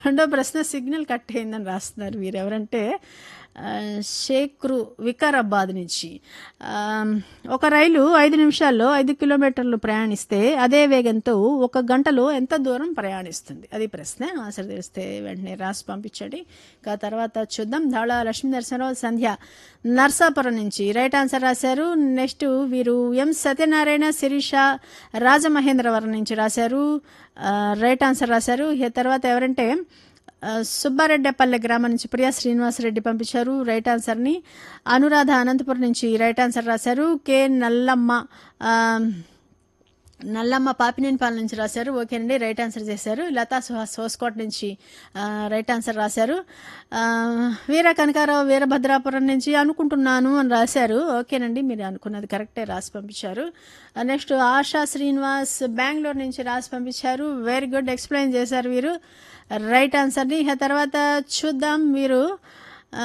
రెండో ప్రశ్న signal cut అయిందని రాస్తున్నారు వీరు ఎవరంటే ఆ, షేక్రు వికారాబాద్ నుంచి ఆ, ఒక రైలు ఐదు నిమిషాల్లో ఐదు కిలోమీటర్లు ప్రయాణిస్తే అదే వేగంతో ఒక గంటలో ఎంత దూరం ప్రయాణిస్తుంది అది ప్రశ్న ఆన్సర్ తెలిస్తే వెంటనే రాసి పంపించండి ఇంకా తర్వాత చూద్దాం ధాళ లక్ష్మీ నరసింహరావు సంధ్య నర్సాపురం నుంచి రైట్ ఆన్సర్ రాశారు నెక్స్ట్ వీరు ఎం సత్యనారాయణ శిరీష రాజమహేంద్రవరం నుంచి రాశారు ఆ, రైట్ ఆన్సర్ రాశారు ఇక తర్వాత ఎవరంటే ఆ, సుబ్బారెడ్డిపల్లె గ్రామం నుంచి ప్రియా శ్రీనివాసరెడ్డి పంపించారు రైట్ ఆన్సర్ని అనురాధ అనంతపురం నుంచి రైట్ ఆన్సర్ రాశారు కె నల్లమ్మ ఆ, నల్లమ్మ పాపినేనిపాలెం నుంచి రాశారు ఓకేనండి రైట్ ఆన్సర్ చేశారు లతా సుహాస్ హోస్కోట్ నుంచి ఆ, రైట్ ఆన్సర్ రాశారు ఆ, వీర కనకారావు వీరభద్రాపురం నుంచి అనుకుంటున్నాను అని రాశారు ఓకేనండి మీరు అనుకున్నది కరెక్టే రాసి పంపించారు ఆ, నెక్స్ట్ ఆశా శ్రీనివాస్ బెంగళూరు నుంచి రాసి పంపించారు వెరీ గుడ్ ఎక్స్ప్లెయిన్ చేశారు వీరు రైట్ ఆన్సర్ని ఆ తర్వాత చూద్దాం వీరు ఆ,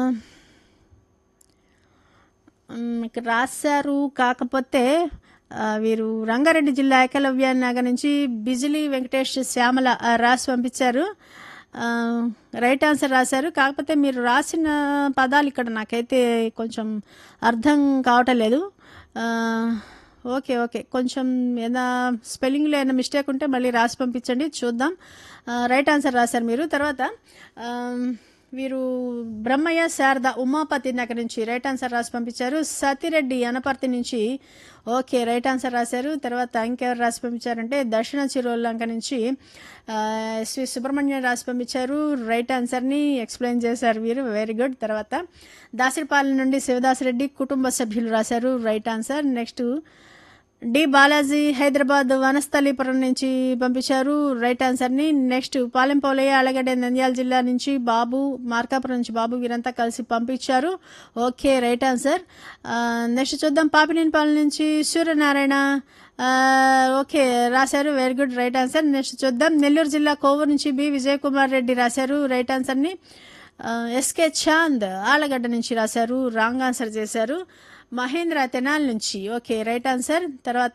మ్, ఇక్కడ రాశారు కాకపోతే ఆ, వీరు రంగారెడ్డి జిల్లా ఏకలవ్య నగర్ నుంచి బిజిలీ వెంకటేష్ శ్యామల ఆ, రాసి పంపించారు ఆ, రైట్ ఆన్సర్ రాశారు కాకపోతే మీరు రాసిన పదాలు ఇక్కడ నాకైతే కొంచెం అర్థం కావటం లేదు ఆ, ఓకే ఓకే కొంచెం ఏదైనా స్పెల్లింగ్లో ఏదైనా మిస్టేక్ ఉంటే మళ్ళీ రాసి పంపించండి చూద్దాం ఆ, రైట్ ఆన్సర్ రాశారు మీరు తర్వాత ఆ, వీరు బ్రహ్మయ్య శారద ఉమాపతి నగర్ నుంచి రైట్ ఆన్సర్ రాసి పంపించారు సతిరెడ్డి అనపర్తి నుంచి ఓకే రైట్ ఆన్సర్ రాశారు తర్వాత ఇంకెవరు రాసి పంపించారంటే దక్షిణ చిరోల్లంక నుంచి ఆ, ఎస్వి సుబ్రహ్మణ్యం రాసి పంపించారు రైట్ ఆన్సర్ని ఎక్స్ప్లెయిన్ చేశారు వీరు వెరీ గుడ్ తర్వాత దాసరిపాలెం నుండి శివదాసరెడ్డి కుటుంబ సభ్యులు రాశారు right answer next D Balaji Hyderabad Vanasthalipuram నుంచి పంపించారు రైట్ ఆన్సర్ని నెక్స్ట్ పాలెంపోలయ్య అలగడ్డ నంద్యాల జిల్లా నుంచి బాబు మార్కాపురం నుంచి బాబు వీరంతా కలిసి పంపించారు ఓకే రైట్ ఆన్సర్ ఆ, నెక్స్ట్ చూద్దాం పాపినేనిపాలెం నుంచి సూర్యనారాయణ ఆ, ఓకే రాశారు very good right answer next చూద్దాం నెల్లూరు జిల్లా కోవూరు నుంచి బి విజయ్ కుమార్ రెడ్డి రాశారు రైట్ ఆన్సర్ని ఆ, ఎస్కే చాంద్ ఆలగడ్డ నుంచి రాశారు రాంగ్ ఆన్సర్ చేశారు మహేంద్ర తెనాల్ నుంచి ఓకే రైట్ ఆన్సర్ తర్వాత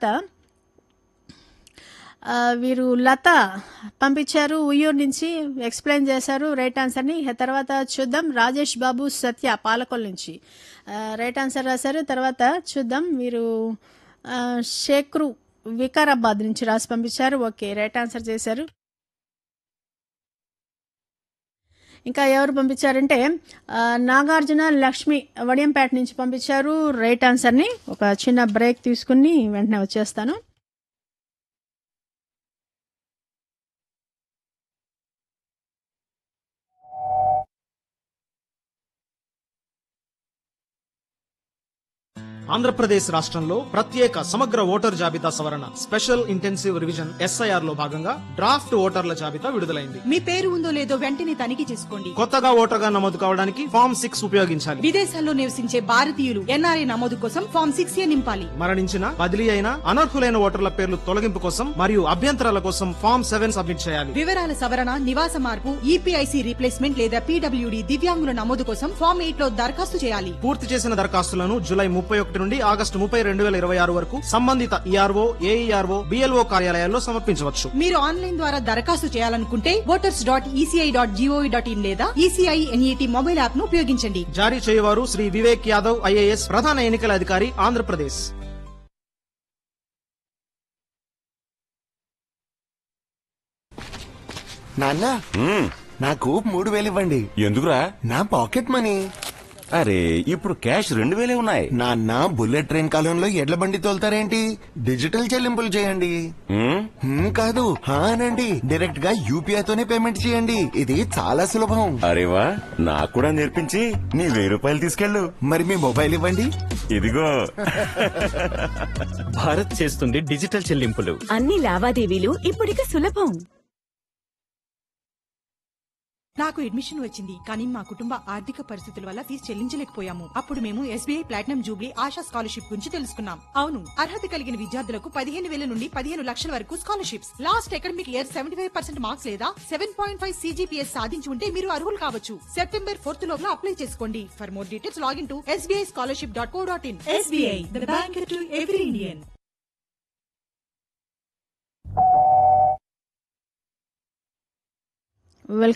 ఆ, వీరు లత పంపించారు ఉయ్యూరు నుంచి ఎక్స్ప్లెయిన్ చేశారు రైట్ ఆన్సర్ని ఆ తర్వాత చూద్దాం రాజేష్ బాబు సత్య పాలకొల్ నుంచి ఆ, రైట్ ఆన్సర్ రాశారు తర్వాత చూద్దాం వీరు ఆ, షేక్రు వికారాబాద్ నుంచి రాసి పంపించారు ఓకే రైట్ ఆన్సర్ చేశారు ఇంకా ఎవరు పంపించారంటే ఆ, నాగార్జున లక్ష్మి వడియంపేట నుంచి పంపించారు రైట్ ఆన్సర్ని ఒక చిన్న బ్రేక్ తీసుకుని వెంటనే వచ్చేస్తాను ఆంధ్రప్రదేశ్ రాష్ట్రంలో ప్రత్యేక సమగ్ర ఓటర్ జాబితా సవరణ స్పెషల్ ఇంటెన్సివ్ రివిజన్ ఎస్ఐఆర్ లో భాగంగా డ్రాఫ్ట్ ఓటర్ల జాబితా విడుదలైంది మీ పేరు ఉందో లేదో వెంటనే తనిఖీ చేసుకోండి కొత్తగా ఓటర్గా నమోదు కావడానికి ఫామ్ సిక్స్ ఉపయోగించాలి విదేశాల్లో నివసించే భారతీయులు ఎన్ఆర్ఐ నమోదు కోసం ఫామ్ సిక్స్ ఏ నింపాలి మరణించిన బదిలీ అయిన అనర్హులైన ఓటర్ల పేర్లు తొలగింపు కోసం మరియు అభ్యంతరాల కోసం ఫామ్ సెవెన్ సబ్మిట్ చేయాలి వివరాల సవరణ నివాస మార్పు ఈపీఐసి రీప్లేస్మెంట్ లేదా పీడబ్ల్యూడి దివ్యాంగుల నమోదు కోసం ఫామ్ ఎయిట్ లో దరఖాస్తు చేయాలి పూర్తి చేసిన దరఖాస్తులను జూలై ముప్పై ఒకటి నుండి ఆగస్టు ముప్పై రెండు వేల ఇరవై ఆరు వరకు సంబంధిత ఈఆర్ఓ ఏఈఆర్ఓ బిఎల్ఓ కార్యాలయాల్లో సమర్పించవచ్చు మీరు ఆన్లైన్ ద్వారా దరఖాస్తు చేయాలనుకుంటే voters dot ECI dot gov dot in లేదా ఈసీఐ ఎన్ఈటి మొబైల్ యాప్ ను ఉపయోగించండి జారీ చేయవారు శ్రీ వివేక్ యాదవ్ ఐఏఎస్ ప్రధాన ఎన్నికల అధికారి ఆంధ్రప్రదేశ్ నాన్న నాకు మూడు వేలు ఇవ్వండి ఎందుకురా నా పాకెట్ మనీ అరే ఇప్పుడు క్యాష్ రెండు వేలే ఉన్నాయి నాన్న బుల్లెట్ ట్రైన్ కాలంలో ఎడ్ల బండి తోలుతారేంటి డిజిటల్ చెల్లింపులు చేయండి హ్మ్? హ్మ్, కాదు హా అనండి డైరెక్ట్ గా యూపీఐ తోనే పేమెంట్ చేయండి ఇది చాలా సులభం అరే వా నాకు కూడా నేర్పించి నీ వెయ్యి రూపాయలు తీసుకెళ్ళు మరి మీ మొబైల్ ఇవ్వండి ఇదిగో భారత్ చేస్తుంది డిజిటల్ చెల్లింపులు అన్ని లావాదేవీలు ఇప్పుడిక సులభం నాకు అడ్మిషన్ వచ్చింది కానీ మా కుటుంబ ఆర్థిక పరిస్థితుల వల్ల ఫీజు చెల్లించలేకపోయాము అప్పుడు మేము SBI platinum jubilee Asha scholarship గురించి తెలుసుకున్నాం అవును అర్హత కలిగిన విద్యార్థులకు పదిహేను వేల నుండి పదిహేను లక్షల వరకు scholarships last academic year seventy five percent marks లేదా సెవెన్ పాయింట్ ఫైవ్ సీజీపీఎస్ సాధించి ఉంటే మీరు అర్హులు కావచ్చు సెప్టెంబర్ ఫోర్త్ లోపల అప్లై చేసుకోండి for more details login to SBI scholarship dot co dot in SBI the bank to every Indian welcome